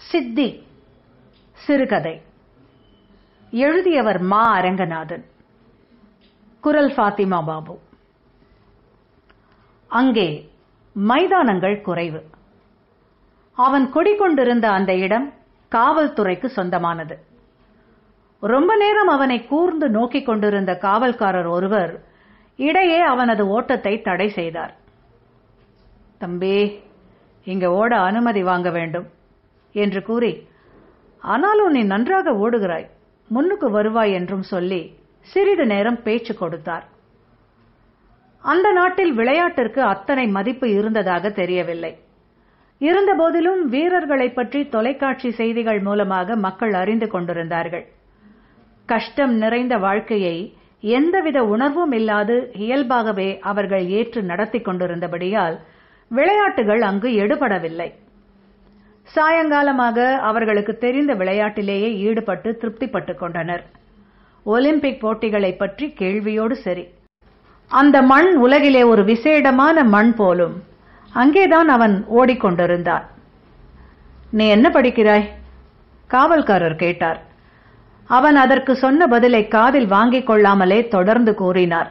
சித்தி சிறுகதை எழுதியவர் மா அரங்கநாதன் குரல் ஃபாத்திமா பாபு அங்கே மைதானங்கள் குறைவு அவன் குடிக்கொண்டிருந்த அந்த இடம் காவல்துறைக்கு சொந்தமானது ரொம்ப நேரம் அவனை கூர்ந்து நோக்கிக் கொண்டிருந்த காவல்காரர் ஒருவர் இடையே அவனது ஓட்டத்தை தடை செய்தார் தம்பி இங்க ஓட அனுமதி வாங்க வேண்டும் என்று கூறி ஆனாலும் நீ நன்றாக ஓடுகிறாய் முன்னுக்கு வருவாய் என்றும் சொல்லி சிறிது நேரம் பேச்சு கொடுத்தார் அந்த நாட்டில் விளையாட்டிற்கு அத்தனை மதிப்பு இருந்ததாக தெரியவில்லை இருந்தபோதிலும் வீரர்களை பற்றி தொலைக்காட்சி செய்திகள் மூலமாக மக்கள் அறிந்து கொண்டிருந்தார்கள் கஷ்டம் நிறைந்த வாழ்க்கையை எந்தவித உணர்வும் இல்லாது இயல்பாகவே அவர்கள் ஏற்று நடத்தி கொண்டிருந்தபடியால் விளையாட்டுகள் அங்கு எடுபடவில்லை சாயங்காலமாக அவர்களுக்கு தெரிந்த விளையாட்டிலேயே ஈடுபட்டு திருப்திப்பட்டுக் கொண்டனர் ஒலிம்பிக் போட்டிகளை பற்றி கேள்வியோடு சரி அந்த மண் உலகிலே ஒரு விசேடமான மண் போலும் அங்கேதான் அவன் ஓடிக்கொண்டிருந்தான் நீ என்ன படிக்கிறாய் காவல்காரர் கேட்டார் அவன் அதற்கு சொன்ன பதிலை காதில் வாங்கிக் கொள்ளாமலே தொடர்ந்து கூறினார்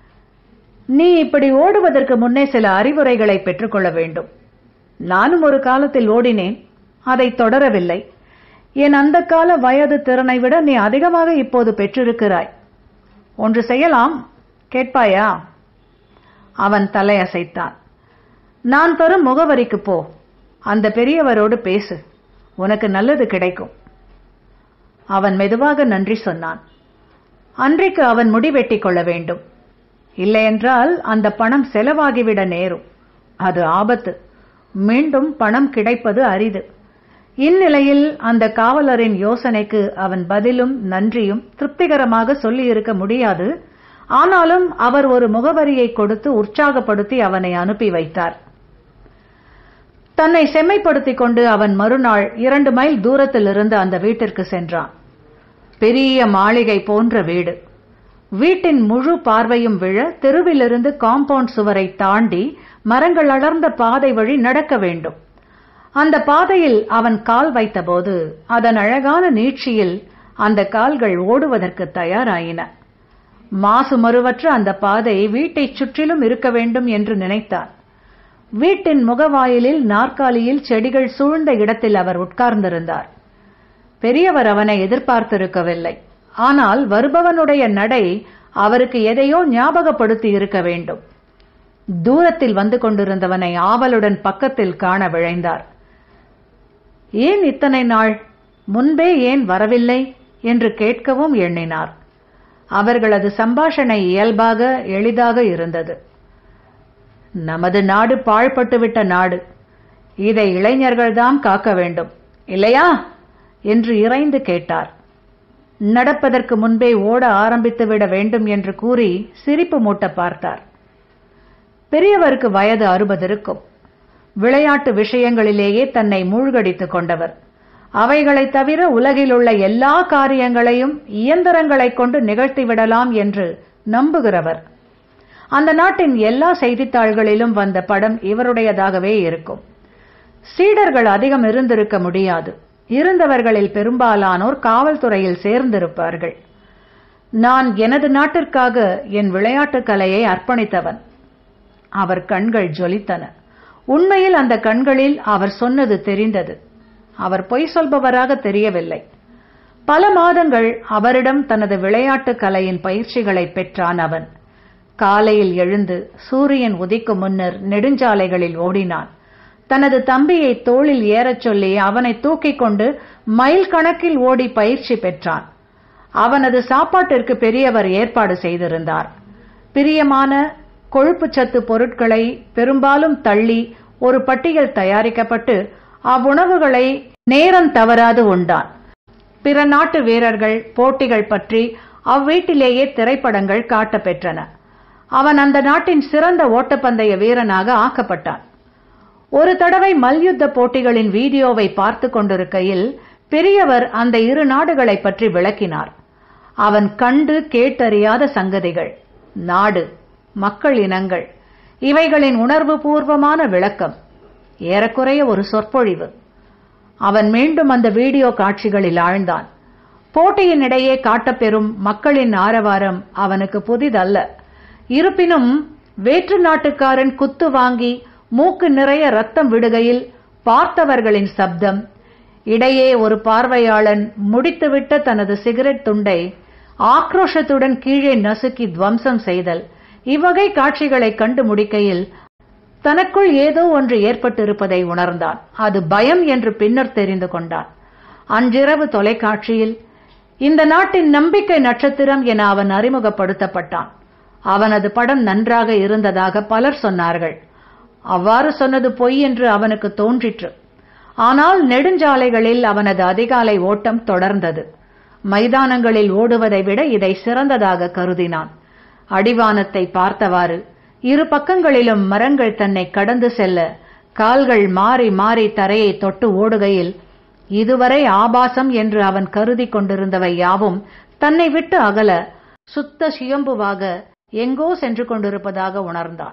நீ இப்படி ஓடுவதற்கு முன்னே சில அறிவுரைகளை பெற்றுக்கொள்ள வேண்டும் நானும் ஒரு காலத்தில் ஓடினேன் அதை தொடரவில்லை என் அந்த கால வயது திறனை விட நீ அதிகமாக இப்போது பெற்றிருக்கிறாய் ஒன்று செய்யலாம் கேட்பாயா அவன் தலையசைத்தான் நான் தரும் முகவரிக்கு போ அந்த பெரியவரோடு பேசு உனக்கு நல்லது கிடைக்கும் அவன் மெதுவாக நன்றி சொன்னான் அன்றைக்கு அவன் முடிவெட்டிக் கொள்ள வேண்டும் இல்லையென்றால் அந்த பணம் செலவாகிவிட நேரும் அது ஆபத்து மீண்டும் பணம் கிடைப்பது அரிது இந்நிலையில் அந்த காவலரின் யோசனைக்கு அவன் பதிலும் நன்றியும் திருப்திகரமாக சொல்லியிருக்க முடியாது ஆனாலும் அவர் ஒரு முகவரியை கொடுத்து உற்சாகப்படுத்தி அவனை அனுப்பி வைத்தார் தன்னை செம்மைப்படுத்திக் கொண்டு அவன் மறுநாள் இரண்டு மைல் தூரத்திலிருந்து அந்த வீட்டிற்கு சென்றான் பெரிய மாளிகை போன்ற வீடு வீட்டின் முழு பார்வையும் விழ தெருவிலிருந்து காம்பவுண்ட் சுவரை தாண்டி மரங்கள் அடர்ந்த பாதை வழி நடக்க வேண்டும் அந்த பாதையில் அவன் கால் வைத்தபோது அதன் அழகான நீட்சியில் அந்த கால்கள் ஓடுவதற்கு தயாராயின மாசு மறுவற்ற அந்த பாதை வீட்டைச் சுற்றிலும் இருக்க வேண்டும் என்று நினைத்தான் வீட்டின் முகவாயிலில் நாற்காலியில் செடிகள் சூழ்ந்த இடத்தில் அவர் உட்கார்ந்திருந்தார் பெரியவர் அவனை எதிர்பார்த்திருக்கவில்லை ஆனால் வருபவனுடைய நடை அவருக்கு எதையோ ஞாபகப்படுத்தி இருக்க வேண்டும் தூரத்தில் வந்து கொண்டிருந்தவனை ஆவலுடன் பக்கத்தில் காண விழைந்தார் ஏன் இத்தனை நாள் முன்பே ஏன் வரவில்லை என்று கேட்கவும் எண்ணினார் அவர்களது சம்பாஷணை இயல்பாக எளிதாக இருந்தது நமது நாடு பாழ்பட்டுவிட்ட நாடு இதை இளைஞர்கள்தான் காக்க வேண்டும் இல்லையா என்று இறைந்து கேட்டார் நடப்பதற்கு முன்பே ஓட ஆரம்பித்து விட வேண்டும் என்று கூறி சிரிப்பு மூட்ட பார்த்தார் பெரியவருக்கு வயது அறுபது இருக்கும் விளையாட்டு விஷயங்களிலேயே தன்னை மூழ்கடித்துக் கொண்டவர் அவைகளை தவிர உலகில் உள்ள எல்லா காரியங்களையும் இயந்திரங்களைக் கொண்டு நிகழ்த்திவிடலாம் என்று நம்புகிறவர் அந்த நாட்டின் எல்லா செய்தித்தாள்களிலும் வந்த படம் இவருடையதாகவே இருக்கும் சீடர்கள் அதிகம் இருந்திருக்க முடியாது இருந்தவர்களில் பெரும்பாலானோர் காவல்துறையில் சேர்ந்திருப்பார்கள் நான் எனது நாட்டிற்காக என் விளையாட்டுக் கலையை அர்ப்பணித்தவன் அவர் கண்கள் ஜொலித்தன உண்மையில் அந்த கண்களில் அவர் சொன்னது தெரிந்தது அவர் பொய் சொல்பவராக தெரியவில்லை பல மாதங்கள் அவரிடம் தனது விளையாட்டு கலையின் பயிற்சிகளை பெற்றான் அவன் காலையில் எழுந்து சூரியன் உதிக்கும் முன்னர் நெடுஞ்சாலைகளில் ஓடினான் தனது தம்பியை தோளில் ஏறச் சொல்லி அவனை தூக்கிக் கொண்டு மைல் கணக்கில் ஓடி பயிற்சி பெற்றான் அவனது சாப்பாட்டிற்கு பெரியவர் ஏற்பாடு செய்திருந்தார் பிரியமான கொழுப்புச்சத்து பொருட்களை பெரும்பாலும் தள்ளி ஒரு பட்டியல் தயாரிக்கப்பட்டு அவ்வுணவுகளை நேரம் தவறாது உண்டான் பிற நாட்டு வீரர்கள் போட்டிகள் பற்றி அவ்வீட்டிலேயே திரைப்படங்கள் காட்டப்பெற்றன அவன் அந்த நாட்டின் சிறந்த ஓட்டப்பந்தய வீரனாக ஆக்கப்பட்டான் ஒரு தடவை மல்யுத்த போட்டிகளின் வீடியோவை பார்த்து கொண்டிருக்கையில் பெரியவர் அந்த இரு நாடுகளை பற்றி விளக்கினார் அவன் கண்டு கேட்டறியாத சங்கதிகள் நாடு மக்கள் இனங்கள் இவைகளின் உணர்வு பூர்வமான விளக்கம் ஏறக்குறைய ஒரு சொற்பொழிவு அவன் மீண்டும் அந்த வீடியோ காட்சிகளில் ஆழ்ந்தான் போட்டியின் இடையே காட்டப்பெறும் மக்களின் ஆரவாரம் அவனுக்கு புதிதல்ல இருப்பினும் வேற்று நாட்டுக்காரன் குத்து வாங்கி மூக்கு நிறைய ரத்தம் விடுகையில் பார்த்தவர்களின் சப்தம் இடையே ஒரு பார்வையாளன் முடித்துவிட்ட தனது சிகரெட் துண்டை ஆக்ரோஷத்துடன் கீழே நசுக்கி துவம்சம் செய்தல் இவ்வகை காட்சிகளை கண்டு முடிக்கையில் தனக்குள் ஏதோ ஒன்று ஏற்பட்டிருப்பதை உணர்ந்தான் அது பயம் என்று பின்னர் தெரிந்து கொண்டான் அன்றிரவு தொலைக்காட்சியில் இந்த நாட்டின் நம்பிக்கை நட்சத்திரம் என அவன் அறிமுகப்படுத்தப்பட்டான் அவனது படம் நன்றாக இருந்ததாக பலர் சொன்னார்கள் அவ்வாறு சொன்னது பொய் என்று அவனுக்கு தோன்றிற்று ஆனால் நெடுஞ்சாலைகளில் அவனது அதிகாலை ஓட்டம் தொடர்ந்தது மைதானங்களில் ஓடுவதை விட இதை சிறந்ததாக கருதினான் அடிவானத்தை பார்த்தவாறு இரு பக்கங்களிலும் மரங்கள் தன்னை கடந்து செல்ல கால்கள் மாறி மாறி தரையை தொட்டு ஓடுகையில் இதுவரை ஆபாசம் என்று அவன் கருதி கொண்டிருந்தவை யாவும் தன்னை விட்டு அகல சுத்த சுயம்புவாக எங்கோ சென்று கொண்டிருப்பதாக உணர்ந்தான்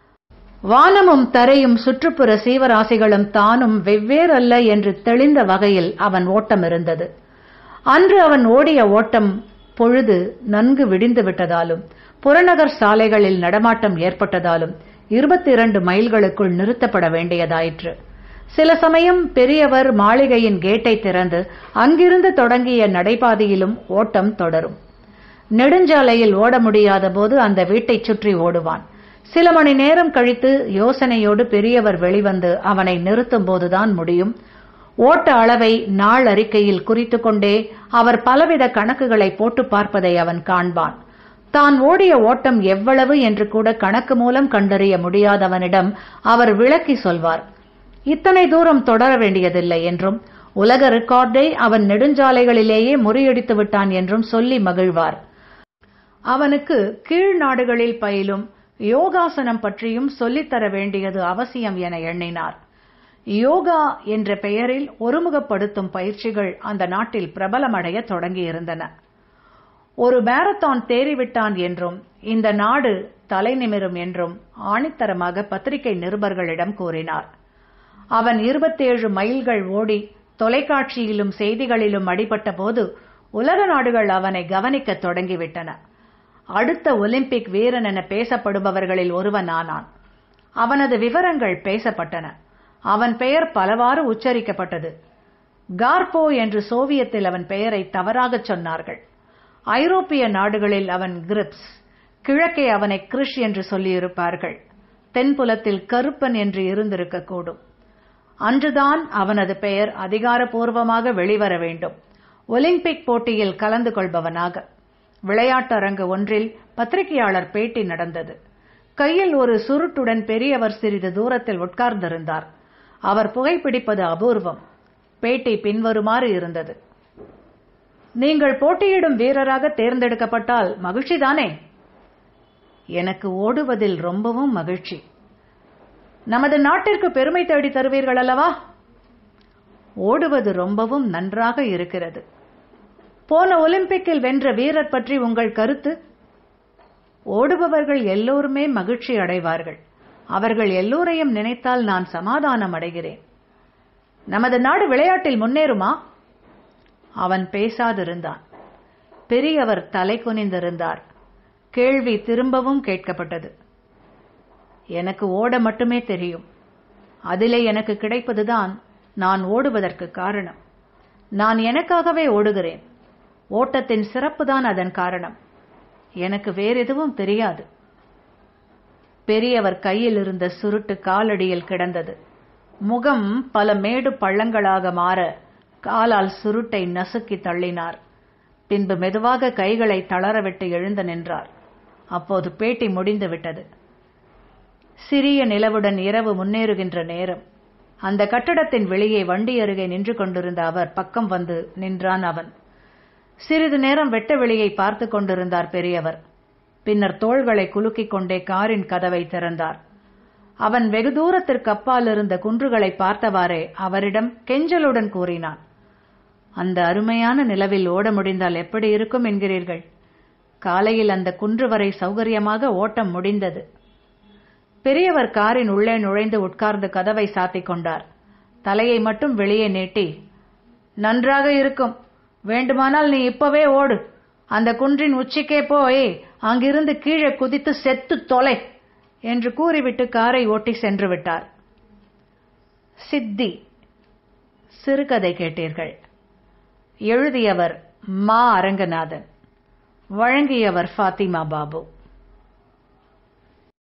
வானமும் தரையும் சுற்றுப்புற சீவராசிகளும் தானும் வெவ்வேறல்ல என்று தெளிந்த வகையில் அவன் ஓட்டம் இருந்தது அன்று அவன் ஓடிய ஓட்டம் பொழுது நன்கு விடிந்து விட்டதாலும் புறநகர் சாலைகளில் நடமாட்டம் ஏற்பட்டதாலும் இருபத்தி இரண்டு மைல்களுக்குள் நிறுத்தப்பட வேண்டியதாயிற்று சில சமயம் பெரியவர் மாளிகையின் கேட்டை திறந்து அங்கிருந்து தொடங்கிய நடைபாதையிலும் ஓட்டம் தொடரும் நெடுஞ்சாலையில் ஓட முடியாத போது அந்த வீட்டைச் சுற்றி ஓடுவான் சில மணி நேரம் கழித்து யோசனையோடு பெரியவர் வெளிவந்து அவனை நிறுத்தும் போதுதான் முடியும் ஓட்ட அளவை நாள் அறிக்கையில் குறித்து கொண்டே அவர் பலவித கணக்குகளை போட்டு பார்ப்பதை அவன் காண்பான் தான் ஓடிய ஓட்டம் எவ்வளவு என்று கூட கணக்கு மூலம் கண்டறிய முடியாதவனிடம் அவர் விளக்கி சொல்வார் இத்தனை தூரம் தொடர வேண்டியதில்லை என்றும் உலக ரெக்கார்டை அவன் நெடுஞ்சாலைகளிலேயே முறியடித்து விட்டான் என்றும் சொல்லி மகிழ்வார் அவனுக்கு கீழ் நாடுகளில் பயிலும் யோகாசனம் பற்றியும் சொல்லித்தர வேண்டியது அவசியம் என எண்ணினார் யோகா என்ற பெயரில் ஒருமுகப்படுத்தும் பயிற்சிகள் அந்த நாட்டில் பிரபலமடைய தொடங்கியிருந்தன ஒரு மாரத்தான் தேறிவிட்டான் என்றும் இந்த நாடு தலை நிமிரும் என்றும் ஆணித்தரமாக பத்திரிகை நிருபர்களிடம் கூறினார் அவன் இருபத்தேழு மைல்கள் ஓடி தொலைக்காட்சியிலும் செய்திகளிலும் அடிபட்ட போது உலக நாடுகள் அவனை கவனிக்க தொடங்கிவிட்டன அடுத்த ஒலிம்பிக் வீரன் என பேசப்படுபவர்களில் ஒருவன் ஆனான் அவனது விவரங்கள் பேசப்பட்டன அவன் பெயர் பலவாறு உச்சரிக்கப்பட்டது கார்போ என்று சோவியத்தில் அவன் பெயரை தவறாகச் சொன்னார்கள் ஐரோப்பிய நாடுகளில் அவன் கிரிப்ஸ் கிழக்கே அவனை கிறிஷ் என்று சொல்லியிருப்பார்கள் தென்புலத்தில் கருப்பன் என்று இருந்திருக்கக்கூடும் அன்றுதான் அவனது பெயர் அதிகாரப்பூர்வமாக வெளிவர வேண்டும் ஒலிம்பிக் போட்டியில் கலந்து கொள்பவனாக விளையாட்டரங்கு ஒன்றில் பத்திரிகையாளர் பேட்டி நடந்தது கையில் ஒரு சுருட்டுடன் பெரியவர் சிறிது தூரத்தில் உட்கார்ந்திருந்தார் அவர் புகைப்பிடிப்பது அபூர்வம் பேட்டி பின்வருமாறு இருந்தது நீங்கள் போட்டியிடும் வீரராக தேர்ந்தெடுக்கப்பட்டால் மகிழ்ச்சிதானே எனக்கு ஓடுவதில் ரொம்பவும் மகிழ்ச்சி நமது நாட்டிற்கு பெருமை தேடி தருவீர்கள் அல்லவா ஓடுவது ரொம்பவும் நன்றாக இருக்கிறது போன ஒலிம்பிக்கில் வென்ற வீரர் பற்றி உங்கள் கருத்து ஓடுபவர்கள் எல்லோருமே மகிழ்ச்சி அடைவார்கள் அவர்கள் எல்லோரையும் நினைத்தால் நான் சமாதானம் அடைகிறேன் நமது நாடு விளையாட்டில் முன்னேறுமா அவன் பேசாதிருந்தான் பெரியவர் தலை குனிந்திருந்தார் கேள்வி திரும்பவும் கேட்கப்பட்டது எனக்கு ஓட மட்டுமே தெரியும் அதிலே எனக்கு கிடைப்பதுதான் நான் ஓடுவதற்கு காரணம் நான் எனக்காகவே ஓடுகிறேன் ஓட்டத்தின் சிறப்புதான் அதன் காரணம் எனக்கு வேறெதுவும் தெரியாது பெரியவர் கையில் இருந்த சுருட்டு காலடியில் கிடந்தது முகம் பல மேடு பள்ளங்களாக மாற காலால் சுருட்டை நசுக்கி தள்ளினார் பின்பு மெதுவாக கைகளை தளரவிட்டு எழுந்து நின்றார் அப்போது பேட்டி முடிந்து விட்டது சிறிய நிலவுடன் இரவு முன்னேறுகின்ற நேரம் அந்த கட்டடத்தின் வெளியே வண்டி அருகே நின்று கொண்டிருந்த அவர் பக்கம் வந்து நின்றான் அவன் சிறிது நேரம் வெட்ட வெளியை பார்த்து கொண்டிருந்தார் பெரியவர் பின்னர் தோள்களை குலுக்கிக் கொண்டே காரின் கதவை திறந்தார் அவன் வெகு தூரத்திற்கு அப்பால் இருந்த குன்றுகளை பார்த்தவாறே அவரிடம் கெஞ்சலுடன் கூறினான் அந்த அருமையான நிலவில் ஓட முடிந்தால் எப்படி இருக்கும் என்கிறீர்கள் காலையில் அந்த குன்று வரை சௌகரியமாக ஓட்டம் முடிந்தது பெரியவர் காரின் உள்ளே நுழைந்து உட்கார்ந்து கதவை சாத்திக் கொண்டார் தலையை மட்டும் வெளியே நீட்டி நன்றாக இருக்கும் வேண்டுமானால் நீ இப்பவே ஓடு அந்த குன்றின் உச்சிக்கே போய் அங்கிருந்து கீழே குதித்து செத்து தொலை என்று கூறிவிட்டு காரை ஓட்டி சென்று விட்டார் சித்தி சிறுகதை கேட்டீர்கள் எழுதியவர் மா அரங்கநாதன் வழங்கியவர் ஃபாத்திமா பாபு